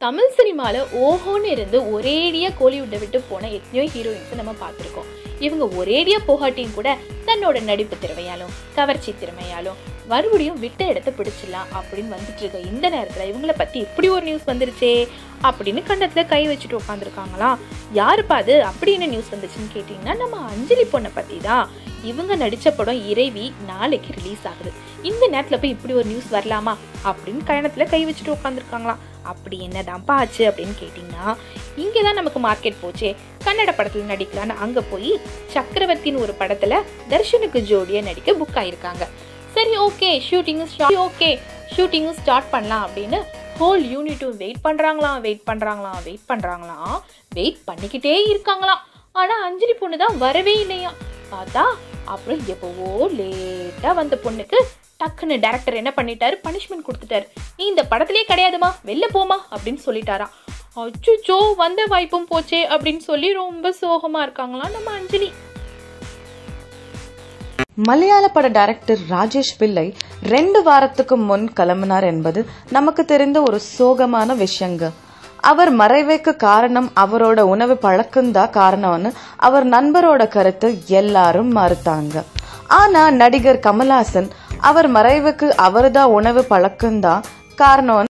தமிழ் சினிமாவில் ஓஹோன்னு இருந்து ஒரேடியாக கோலிவுட்டை விட்டு போன எத்தனையோ ஹீரோயின்ஸை நம்ம பார்த்துருக்கோம் இவங்க ஒரேடியாக போகாட்டியும் கூட தன்னோட நடிப்பு திறமையாலும் கவர்ச்சி திறமையாலும் மறுபடியும் விட்ட இடத்த பிடிச்சிடலாம் அப்படின்னு வந்துட்டு இருக்க இந்த நேரத்தில் இவங்கள பற்றி இப்படி ஒரு நியூஸ் வந்துருச்சே அப்படின்னு கண்டத்தில் கை வச்சுட்டு உட்காந்துருக்காங்களாம் யாருப்பா அது அப்படி என்ன நியூஸ் வந்துச்சுன்னு கேட்டிங்கன்னா நம்ம அஞ்சலி பொண்ணை பற்றி தான் இவங்க நடித்த படம் இறைவி நாளைக்கு ரிலீஸ் ஆகுது இந்த நேரத்தில் போய் இப்படி ஒரு நியூஸ் வரலாமா அப்படின்னு கயணத்தில் கை வச்சுட்டு உட்காந்துருக்காங்களாம் அப்படி என்னதான்ப்பா ஆச்சு அப்படின்னு கேட்டிங்கன்னா இங்கே தான் நமக்கு மார்க்கெட் போச்சே கன்னட படத்தில் நடிக்கலான்னு அங்கே போய் சக்கரவர்த்தின்னு ஒரு படத்தில் தர்ஷனுக்கு ஜோடியாக நடிக்க புக் ஆயிருக்காங்க சரி ஓகே ஷூட்டிங்கும் ஓகே ஷூட்டிங்கும் ஸ்டார்ட் பண்ணலாம் அப்படின்னு ஹோல் யூனிட்டும் வெயிட் பண்ணுறாங்களாம் வெயிட் பண்ணுறாங்களாம் வெயிட் பண்ணுறாங்களாம் வெயிட் பண்ணிக்கிட்டே இருக்காங்களாம் ஆனால் அஞ்சலி பொண்ணு தான் வரவே இல்லையா பார்த்தா அப்புறம் எப்போவோ லேட்டாக வந்த பொண்ணுக்கு டக்குன்னு டேரக்டர் என்ன பண்ணிட்டாரு பனிஷ்மெண்ட் கொடுத்துட்டாரு நீ இந்த படத்திலே கிடையாதுமா வெளில போமா அப்படின்னு சொல்லிட்டாராம் அச்சுச்சோ வந்த வாய்ப்பும் போச்சே அப்படின்னு சொல்லி ரொம்ப சோகமா இருக்காங்களாம் நம்ம அஞ்சலி மலையாள பட டைரக்டர் ராஜேஷ் பிள்ளை ரெண்டு வாரத்துக்கு முன் கிளம்பினார் என்பது நமக்கு தெரிந்த ஒரு சோகமான விஷயங்க அவர் மறைவுக்கு காரணம் அவரோட உணவு பழக்கம்தான் காரணம்னு அவர் நண்பரோட கருத்து எல்லாரும் மறுத்தாங்க ஆனா நடிகர் கமல்ஹாசன் அவர் மறைவுக்கு அவர்தான் உணவு பழக்கம்தான் காரணம்